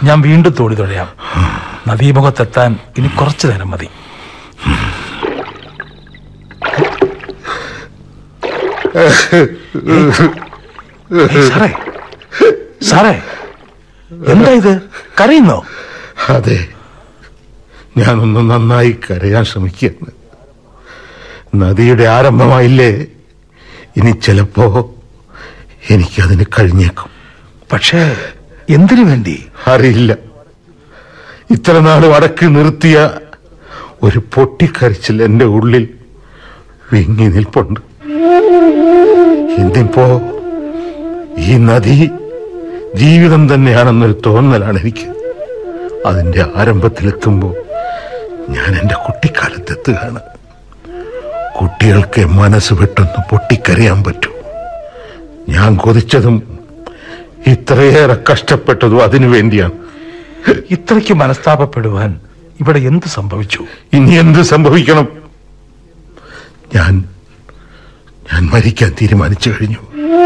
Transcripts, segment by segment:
ഞാൻ വീണ്ടും തോടി തുഴയാം നദീമുഖത്തെത്താൻ ഇനി കുറച്ചു നേരം മതി ഏയ് സാറേ സാറേ എന്താ ഇത് കരയുന്നോ അതെ ഞാനൊന്ന് നന്നായി കരയാൻ ശ്രമിക്കുകയാണ് നദിയുടെ ആരംഭമായില്ലേ ഇനി ചിലപ്പോ എനിക്കതിന് കഴിഞ്ഞേക്കും പക്ഷേ എന്തിനു വേണ്ടി അറിയില്ല ഇത്ര നാൾ വടക്ക് നിർത്തിയ ഒരു പൊട്ടിക്കരച്ചിൽ എന്റെ ഉള്ളിൽ വിങ്ങി നിൽപ്പുണ്ട് ഇന്നിപ്പോ ഈ നദി ജീവിതം തന്നെയാണെന്നൊരു തോന്നലാണ് എനിക്ക് അതിന്റെ ആരംഭത്തിലെത്തുമ്പോ ഞാൻ എന്റെ കുട്ടിക്കാലത്തെത്തുകയാണ് കുട്ടികൾക്ക് മനസ്സ് വിട്ടൊന്ന് പൊട്ടിക്കരയാൻ പറ്റൂ ഞാൻ കൊതിച്ചതും ഇത്രയേറെ കഷ്ടപ്പെട്ടതും അതിനു വേണ്ടിയാണ് ഇത്രയ്ക്ക് മനസ്താപപ്പെടുവാൻ ഇവിടെ എന്ത് സംഭവിച്ചു ഇനി എന്ത് സംഭവിക്കണം ഞാൻ ഞാൻ മരിക്കാൻ തീരുമാനിച്ചു കഴിഞ്ഞു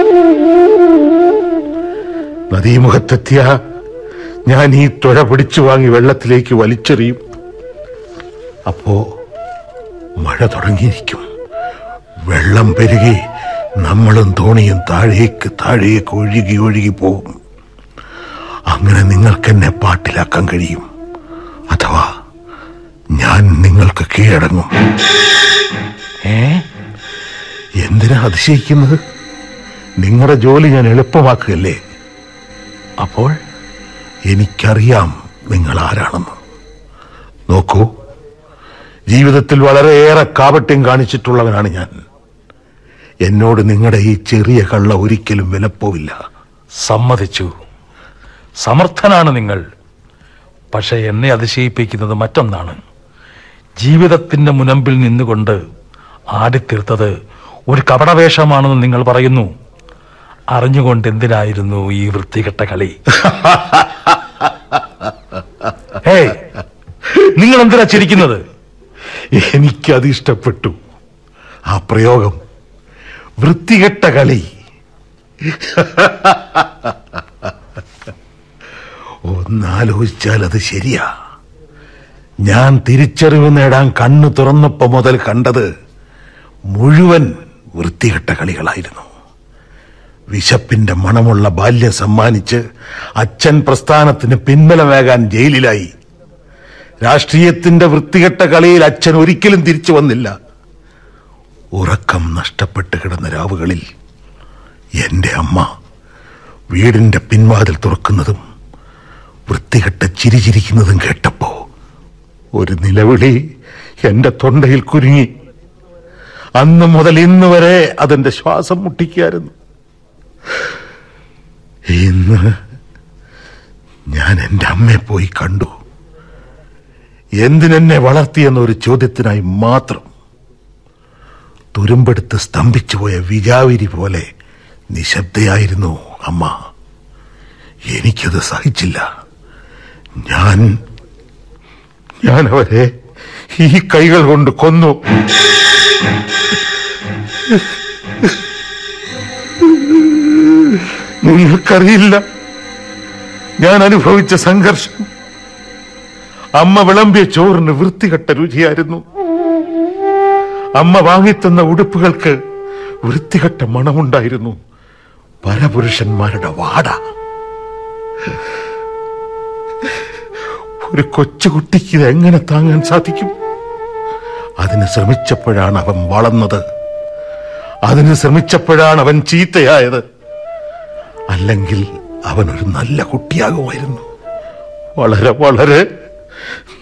നദീമുഖത്തെത്തിയ ഞാൻ ഈ തുഴ പിടിച്ചു വാങ്ങി വെള്ളത്തിലേക്ക് വലിച്ചെറിയും അപ്പോ മഴ തുടങ്ങിയിരിക്കും വെള്ളം പെരുകി നമ്മളും തോണിയും താഴേക്ക് താഴേക്ക് ഒഴുകി ഒഴുകി പോകും അങ്ങനെ നിങ്ങൾക്ക് എന്നെ പാട്ടിലാക്കാൻ കഴിയും അഥവാ ഞാൻ നിങ്ങൾക്ക് കീഴടങ്ങും ഏ എന്തിനാ അതിശയിക്കുന്നത് നിങ്ങളുടെ ജോലി ഞാൻ എളുപ്പമാക്കുകയല്ലേ അപ്പോൾ എനിക്കറിയാം നിങ്ങൾ ആരാണെന്ന് നോക്കൂ ജീവിതത്തിൽ വളരെയേറെ കാപട്യം കാണിച്ചിട്ടുള്ളവനാണ് ഞാൻ എന്നോട് നിങ്ങളുടെ ഈ ചെറിയ കള്ള ഒരിക്കലും വിലപ്പോവില്ല സമ്മതിച്ചു സമർത്ഥനാണ് നിങ്ങൾ പക്ഷെ എന്നെ അതിശയിപ്പിക്കുന്നത് മറ്റൊന്നാണ് ജീവിതത്തിന്റെ മുനമ്പിൽ നിന്നുകൊണ്ട് ആടിത്തീർത്തത് ഒരു കപടവേഷമാണെന്ന് നിങ്ങൾ പറയുന്നു അറിഞ്ഞുകൊണ്ട് എന്തിനായിരുന്നു ഈ വൃത്തികെട്ട കളി ഏയ് നിങ്ങൾ എന്തിനാ ചിരിക്കുന്നത് എനിക്കത് ഇഷ്ടപ്പെട്ടു ആ പ്രയോഗം വൃത്തികെട്ട കളി ഒന്നാലോചിച്ചാൽ അത് ശരിയാ ഞാൻ തിരിച്ചറിവ് നേടാൻ കണ്ണു തുറന്നപ്പോ മുതൽ കണ്ടത് മുഴുവൻ വൃത്തികെട്ട കളികളായിരുന്നു വിശപ്പിന്റെ മണമുള്ള ബാല്യം സമ്മാനിച്ച് അച്ഛൻ പ്രസ്ഥാനത്തിന് പിൻബലമേകാൻ ജയിലിലായി രാഷ്ട്രീയത്തിന്റെ വൃത്തികെട്ട കളിയിൽ അച്ഛൻ ഒരിക്കലും തിരിച്ചു വന്നില്ല ഉറക്കം നഷ്ടപ്പെട്ട് കിടന്ന രാവുകളിൽ എന്റെ അമ്മ വീടിന്റെ പിൻവാതിൽ തുറക്കുന്നതും വൃത്തികെട്ട ചിരിചിരിക്കുന്നതും കേട്ടപ്പോ ഒരു നിലവിളി എന്റെ തൊണ്ടയിൽ കുരുങ്ങി അന്ന് മുതൽ ഇന്ന് വരെ അതെന്റെ ശ്വാസം മുട്ടിക്കായിരുന്നു ഇന്ന് ഞാൻ എന്റെ അമ്മയെ പോയി കണ്ടു എന്തിനെന്നെ വളർത്തിയെന്ന ഒരു ചോദ്യത്തിനായി മാത്രം തുരുമ്പെടുത്ത് സ്തംഭിച്ചുപോയ വിജാവിരി പോലെ നിശബ്ദയായിരുന്നു അമ്മ എനിക്കത് സഹിച്ചില്ല ഞാൻ ഞാൻ അവരെ ഈ കൈകൾ കൊണ്ട് കൊന്നു നിങ്ങൾക്കറിയില്ല ഞാൻ അനുഭവിച്ച സംഘർഷം അമ്മ വിളമ്പിയ ചോറിന് വൃത്തികെട്ട രുചിയായിരുന്നു അമ്മ വാങ്ങിത്തന്ന ഉടുപ്പുകൾക്ക് വൃത്തികെട്ട മണമുണ്ടായിരുന്നു പരപുരുഷന്മാരുടെ വാട ഒരു കൊച്ചുകുട്ടിക്ക് ഇത് എങ്ങനെ താങ്ങാൻ സാധിക്കും അതിന് ശ്രമിച്ചപ്പോഴാണ് അവൻ വളർന്നത് അതിന് ശ്രമിച്ചപ്പോഴാണ് അവൻ ചീത്തയായത് അല്ലെങ്കിൽ അവൻ ഒരു നല്ല കുട്ടിയാകുമായിരുന്നു വളരെ വളരെ